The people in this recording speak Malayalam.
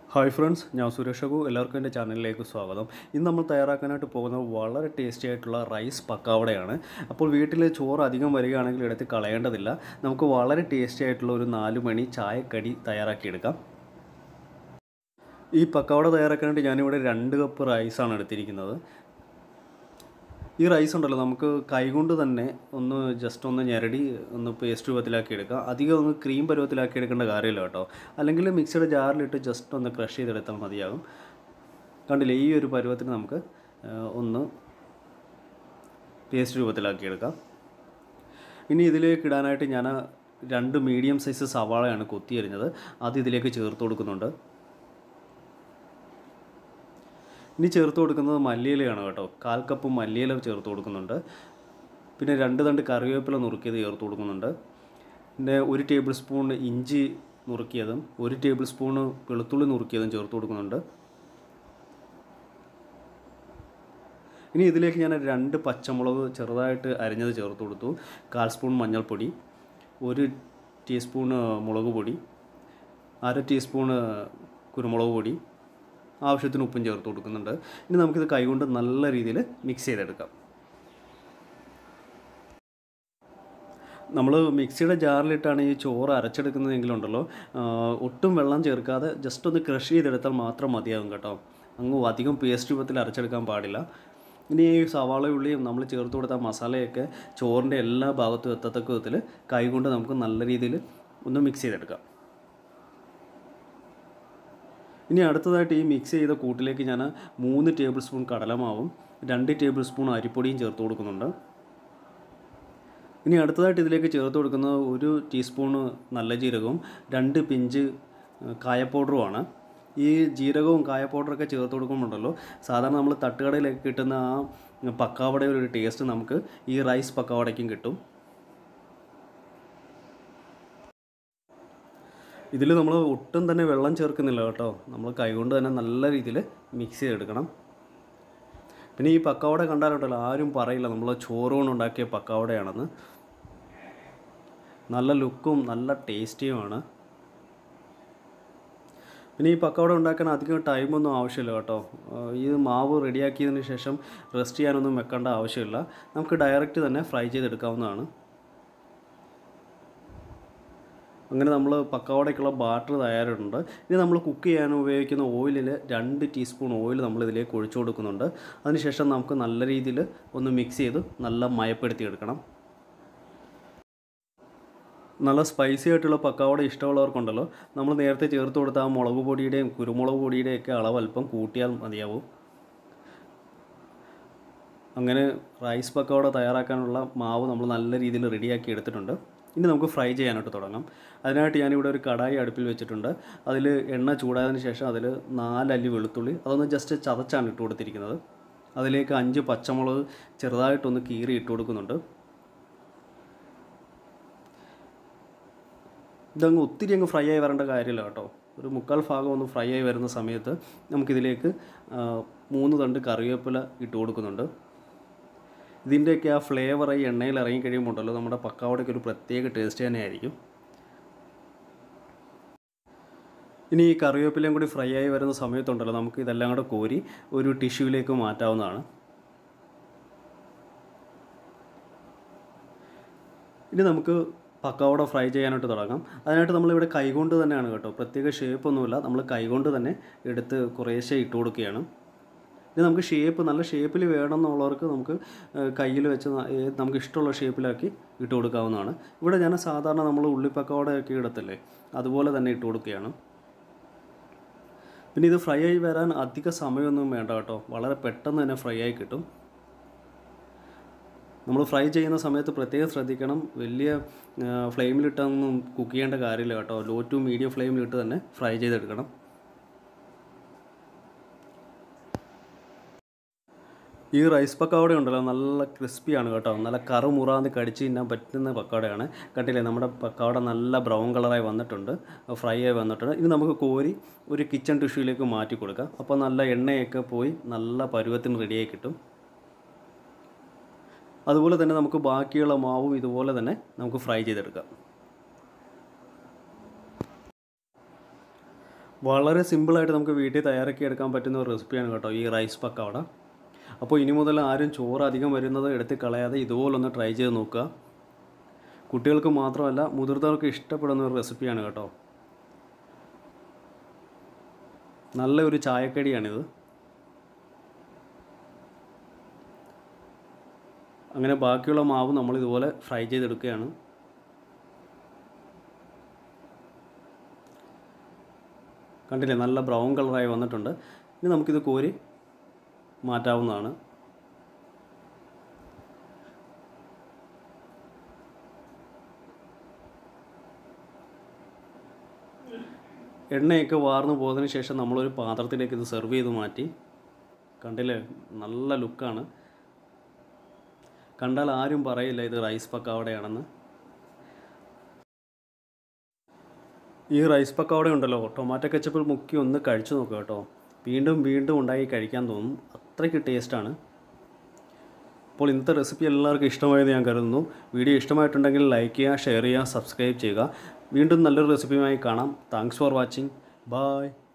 ഹായ് ഫ്രണ്ട്സ് ഞാൻ സുരേഷ് അഗു എല്ലാവർക്കും എൻ്റെ ചാനലിലേക്ക് സ്വാഗതം ഇന്ന് നമ്മൾ തയ്യാറാക്കാനായിട്ട് പോകുന്നത് വളരെ ടേസ്റ്റി ആയിട്ടുള്ള റൈസ് പക്കാവടയാണ് അപ്പോൾ വീട്ടിൽ ചോറ് അധികം വരികയാണെങ്കിൽ എടുത്ത് കളയേണ്ടതില്ല നമുക്ക് വളരെ ടേസ്റ്റി ആയിട്ടുള്ള ഒരു നാല് മണി ചായക്കടി തയ്യാറാക്കിയെടുക്കാം ഈ പക്കാവട തയ്യാറാക്കാനായിട്ട് ഞാനിവിടെ രണ്ട് കപ്പ് റൈസാണ് എടുത്തിരിക്കുന്നത് ഈ റൈസ് ഉണ്ടല്ലോ നമുക്ക് കൈകൊണ്ട് തന്നെ ഒന്ന് ജസ്റ്റ് ഒന്ന് ഞെരടി ഒന്ന് പേസ്റ്റ് രൂപത്തിലാക്കി എടുക്കാം അധികം ഒന്ന് ക്രീം പരുവത്തിലാക്കി എടുക്കേണ്ട കാര്യമില്ല കേട്ടോ അല്ലെങ്കിൽ മിക്സിയുടെ ജാറിലിട്ട് ജസ്റ്റ് ഒന്ന് ക്രഷ് ചെയ്തെടുത്താൽ മതിയാകും കണ്ടില്ലേ ഈ ഒരു പരുവത്തിന് നമുക്ക് ആ, ഒന്ന് പേസ്റ്റ് രൂപത്തിലാക്കി എടുക്കാം ഇനി ഇതിലേക്ക് ഇടാനായിട്ട് ഞാൻ രണ്ട് മീഡിയം സൈസ് സവാളയാണ് കൊത്തിയരിഞ്ഞത് അത് ഇതിലേക്ക് ചേർത്ത് കൊടുക്കുന്നുണ്ട് ഇനി ചേർത്ത് കൊടുക്കുന്നത് മല്ലിയിലയാണ് കേട്ടോ കാൽ കപ്പ് മല്ലിയില ചേർത്ത് കൊടുക്കുന്നുണ്ട് പിന്നെ രണ്ട് തണ്ട് കറിവേപ്പില നുറുക്കിയത് ചേർത്ത് കൊടുക്കുന്നുണ്ട് പിന്നെ ഒരു ടേബിൾ സ്പൂൺ ഇഞ്ചി നുറുക്കിയതും ഒരു ടേബിൾ സ്പൂൺ വെളുത്തുള്ളി നുറുക്കിയതും ചേർത്ത് കൊടുക്കുന്നുണ്ട് ഇനി ഇതിലേക്ക് ഞാൻ രണ്ട് പച്ചമുളക് ചെറുതായിട്ട് അരിഞ്ഞത് ചേർത്ത് കൊടുത്തു കാൽ സ്പൂൺ മഞ്ഞൾപ്പൊടി ഒരു ടീസ്പൂൺ മുളക് പൊടി അര ടീസ്പൂൺ കുരുമുളക് പൊടി ആവശ്യത്തിന് ഉപ്പും ചേർത്ത് കൊടുക്കുന്നുണ്ട് ഇനി നമുക്കിത് കൈകൊണ്ട് നല്ല രീതിയിൽ മിക്സ് ചെയ്തെടുക്കാം നമ്മൾ മിക്സിയുടെ ജാറിലിട്ടാണ് ഈ ചോറ് അരച്ചെടുക്കുന്നതെങ്കിലുണ്ടല്ലോ ആ, ഒട്ടും വെള്ളം ചേർക്കാതെ ജസ്റ്റ് ഒന്ന് ക്രഷ് ചെയ്തെടുത്താൽ മാത്രം മതിയാകും കേട്ടോ അങ്ങ് അധികം പേസ്റ്റ് രൂപത്തിൽ അരച്ചെടുക്കാൻ പാടില്ല ഇനി ഈ സവാള ഉള്ളിയും നമ്മൾ ചേർത്ത് കൊടുത്ത മസാലയൊക്കെ ചോറിൻ്റെ എല്ലാ ഭാഗത്തും എത്തത്തക്ക വിധത്തിൽ കൈകൊണ്ട് നമുക്ക് നല്ല രീതിയിൽ ഒന്ന് മിക്സ് ചെയ്തെടുക്കാം ഇനി അടുത്തതായിട്ട് ഈ മിക്സ് ചെയ്ത കൂട്ടിലേക്ക് ഞാൻ മൂന്ന് ടേബിൾ സ്പൂൺ കടലമാവും രണ്ട് ടേബിൾ സ്പൂൺ അരിപ്പൊടിയും ചേർത്ത് കൊടുക്കുന്നുണ്ട് ഇനി അടുത്തതായിട്ട് ഇതിലേക്ക് ചേർത്ത് കൊടുക്കുന്നത് ഒരു ടീസ്പൂണ് നല്ല ജീരകവും രണ്ട് പിഞ്ച് കായ പൗഡറുമാണ് ഈ ജീരകവും കായ പൗഡറൊക്കെ ചേർത്ത് കൊടുക്കുമ്പോണ്ടല്ലോ സാധാരണ നമ്മൾ തട്ടുകടയിലൊക്കെ കിട്ടുന്ന ആ പക്കാവടയുടെ ഒരു ടേസ്റ്റ് നമുക്ക് ഈ റൈസ് പക്കാവടയ്ക്കും കിട്ടും ഇതിൽ നമ്മൾ ഒട്ടും തന്നെ വെള്ളം ചേർക്കുന്നില്ല കേട്ടോ നമ്മൾ കൈകൊണ്ട് തന്നെ നല്ല രീതിയിൽ മിക്സ് ചെയ്തെടുക്കണം പിന്നെ ഈ പക്കാവട കണ്ടാലുണ്ടല്ലോ ആരും പറയില്ല നമ്മൾ ചോറ് കൊണ്ട് ഉണ്ടാക്കിയ പക്കാവടയാണെന്ന് നല്ല ലുക്കും നല്ല ടേസ്റ്റിയുമാണ് പിന്നെ ഈ പക്കവട ഉണ്ടാക്കാൻ അധികം ടൈമൊന്നും ആവശ്യമില്ല കേട്ടോ ആ, ഈ മാവ് റെഡിയാക്കിയതിന് ശേഷം റെസ്റ്റ് ചെയ്യാനൊന്നും വെക്കേണ്ട ആവശ്യമില്ല നമുക്ക് ഡയറക്റ്റ് തന്നെ ഫ്രൈ ചെയ്തെടുക്കാവുന്നതാണ് അങ്ങനെ നമ്മൾ പക്കവടയ്ക്കുള്ള ബാറ്റർ തയ്യാറുണ്ട് ഇനി നമ്മൾ കുക്ക് ചെയ്യാൻ ഉപയോഗിക്കുന്ന ഓയിലിൽ രണ്ട് ടീസ്പൂൺ ഓയിൽ നമ്മൾ ഇതിലേക്ക് ഒഴിച്ചു കൊടുക്കുന്നുണ്ട് അതിനുശേഷം നമുക്ക് നല്ല രീതിയിൽ ഒന്ന് മിക്സ് ചെയ്ത് നല്ല മയപ്പെടുത്തി എടുക്കണം നല്ല സ്പൈസി ആയിട്ടുള്ള പക്കാവട ഇഷ്ടമുള്ളവർക്കുണ്ടല്ലോ നമ്മൾ നേരത്തെ ചേർത്ത് കൊടുത്ത ആ മുളക് പൊടിയുടെയും കുരുമുളക് പൊടിയുടെയും ഒക്കെ അളവ് അല്പം കൂട്ടിയാൽ മതിയാവും അങ്ങനെ റൈസ് പക്കവട തയ്യാറാക്കാനുള്ള മാവ് നമ്മൾ നല്ല രീതിയിൽ റെഡിയാക്കി എടുത്തിട്ടുണ്ട് ഇനി നമുക്ക് ഫ്രൈ ചെയ്യാനായിട്ട് തുടങ്ങാം അതിനായിട്ട് ഞാനിവിടെ ഒരു കടായി അടുപ്പിൽ വെച്ചിട്ടുണ്ട് അതിൽ എണ്ണ ചൂടായതിന് ശേഷം അതിൽ നാലല്ലി വെളുത്തുള്ളി അതൊന്ന് ജസ്റ്റ് ചതച്ചാണ് ഇട്ട് കൊടുത്തിരിക്കുന്നത് അതിലേക്ക് അഞ്ച് പച്ചമുളക് ചെറുതായിട്ടൊന്ന് കീറി ഇട്ട് കൊടുക്കുന്നുണ്ട് ഇതങ്ങ് ഒത്തിരി അങ്ങ് ഫ്രൈ ആയി വരേണ്ട കാര്യമില്ല കേട്ടോ ഒരു മുക്കാൽ ഭാഗം ഒന്ന് ഫ്രൈ ആയി വരുന്ന സമയത്ത് നമുക്കിതിലേക്ക് ആ, മൂന്ന് തണ്ട് കറിവേപ്പില ഇട്ട് കൊടുക്കുന്നുണ്ട് ഇതിൻ്റെയൊക്കെ ആ ഫ്ലേവർ ഈ എണ്ണയിൽ ഇറങ്ങി കഴിയുമ്പോൾ ഉണ്ടല്ലോ നമ്മുടെ പക്കാവടയ്ക്ക് ഒരു പ്രത്യേക ടേസ്റ്റ് തന്നെയായിരിക്കും ഇനി ഈ കറിവേപ്പിലയും കൂടി ഫ്രൈ ആയി വരുന്ന സമയത്തുണ്ടല്ലോ നമുക്ക് ഇതെല്ലാം കൂടെ കോരി ഒരു ടിഷ്യൂവിലേക്ക് മാറ്റാവുന്നതാണ് ഇനി നമുക്ക് പക്കാവട ഫ്രൈ ചെയ്യാനായിട്ട് തുടങ്ങാം അതിനായിട്ട് നമ്മളിവിടെ കൈകൊണ്ട് തന്നെയാണ് കേട്ടോ പ്രത്യേക ഷേപ്പൊന്നുമില്ല നമ്മൾ കൈകൊണ്ട് തന്നെ എടുത്ത് കുറേശ്ശെ ഇട്ട് കൊടുക്കുകയാണ് ഇനി നമുക്ക് ഷേപ്പ് നല്ല ഷേപ്പിൽ വേണമെന്നുള്ളവർക്ക് നമുക്ക് കയ്യിൽ വെച്ച് ന- ഏത് നമുക്ക് ഇഷ്ടമുള്ള ഷേപ്പിലാക്കി ഇട്ട് കൊടുക്കാവുന്നതാണ് ഇവിടെ ഞാൻ സാധാരണ നമ്മൾ ഉള്ളിപ്പക്കവടയൊക്കെ ഇടത്തില്ലേ അതുപോലെ തന്നെ ഇട്ട് കൊടുക്കുകയാണ് പിന്നെ ഇത് ഫ്രൈ ആയി വരാൻ അധിക സമയമൊന്നും വേണ്ട കേട്ടോ വളരെ പെട്ടെന്ന് തന്നെ ഫ്രൈ ആയി കിട്ടും നമ്മൾ ഫ്രൈ ചെയ്യുന്ന സമയത്ത് പ്രത്യേകം ശ്രദ്ധിക്കണം വലിയ ഫ്ലെയിമിലിട്ടൊന്നും കുക്ക് ചെയ്യേണ്ട കാര്യമില്ല കേട്ടോ ലോ ടു മീഡിയം ഫ്ലെയിമിലിട്ട് തന്നെ ഫ്രൈ ചെയ്തെടുക്കണം ഈ റൈസ് പക്കവട ഉണ്ടല്ലോ നല്ല ക്രിസ്പിയാണ് കേട്ടോ നല്ല കറുമുറാന്ന് കടിച്ച് തിന്നാൻ പറ്റുന്ന പക്കവടയാണ് കണ്ടില്ലേ നമ്മുടെ പക്കവട നല്ല ബ്രൗൺ കളറായി വന്നിട്ടുണ്ട് ഫ്രൈ ആയി വന്നിട്ടുണ്ട് ഇനി നമുക്ക് കോരി ഒരു കിച്ചൺ ടിഷ്യൂയിലേക്ക് മാറ്റി കൊടുക്കാം അപ്പോൾ നല്ല എണ്ണയൊക്കെ പോയി നല്ല പരുവത്തിന് റെഡിയായി കിട്ടും അതുപോലെ തന്നെ നമുക്ക് ബാക്കിയുള്ള മാവും ഇതുപോലെ തന്നെ നമുക്ക് ഫ്രൈ ചെയ്തെടുക്കാം വളരെ സിമ്പിളായിട്ട് നമുക്ക് വീട്ടിൽ തയ്യാറാക്കി എടുക്കാൻ പറ്റുന്ന ഒരു റെസിപ്പിയാണ് കേട്ടോ ഈ റൈസ് പക്കവട അപ്പോൾ ഇനി മുതൽ ആരും ചോറ് അധികം വരുന്നത് എടുത്ത് കളയാതെ ഇതുപോലൊന്ന് ട്രൈ ചെയ്ത് നോക്കുക കുട്ടികൾക്ക് മാത്രമല്ല മുതിർന്നവർക്ക് ഇഷ്ടപ്പെടുന്ന ഒരു റെസിപ്പിയാണ് കേട്ടോ നല്ല ഒരു ചായക്കടിയാണിത് അങ്ങനെ ബാക്കിയുള്ള മാവ് നമ്മൾ ഇതുപോലെ ഫ്രൈ ചെയ്തെടുക്കുകയാണ് കണ്ടില്ലേ നല്ല ബ്രൗൺ കളറായി വന്നിട്ടുണ്ട് ഇനി നമുക്കിത് കോരി മാറ്റാവുന്നതാണ് എണ്ണയൊക്കെ വാർന്നു പോയതിന് ശേഷം നമ്മളൊരു പാത്രത്തിലേക്ക് ഇത് സെർവ് ചെയ്ത് മാറ്റി കണ്ടില്ലേ നല്ല ലുക്കാണ് കണ്ടാൽ ആരും പറയില്ല ഇത് റൈസ് പക്കാവടയാണെന്ന് ഈ റൈസ് പക്കാവട ഉണ്ടല്ലോ ടൊമാറ്റോ കെച്ചപ്പിൽ മുക്കി ഒന്ന് കഴിച്ചു നോക്കുക കേട്ടോ വീണ്ടും വീണ്ടും ഉണ്ടാക്കി കഴിക്കാൻ തോന്നും അത്രയ്ക്ക് ടേസ്റ്റാണ് അപ്പോൾ ഇന്നത്തെ റെസിപ്പി എല്ലാവർക്കും ഇഷ്ടമായെന്ന് ഞാൻ കരുതുന്നു വീഡിയോ ഇഷ്ടമായിട്ടുണ്ടെങ്കിൽ ലൈക്ക് ചെയ്യുക ഷെയർ ചെയ്യുക സബ്സ്ക്രൈബ് ചെയ്യുക വീണ്ടും നല്ലൊരു റെസിപ്പിയുമായി കാണാം താങ്ക്സ് ഫോർ വാച്ചിങ് ബായ്